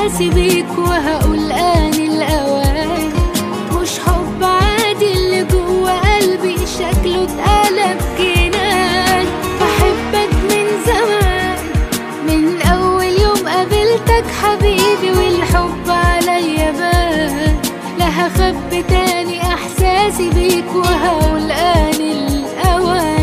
احساسي بيك وهقول ان الاوان مش حب عادي اللي جوا قلبي شكله اتقلب جنان بحبك من زمان من اول يوم قابلتك حبيبي والحب عليا بان لا هخبي تاني احساسي بيك وهقول ان الاوان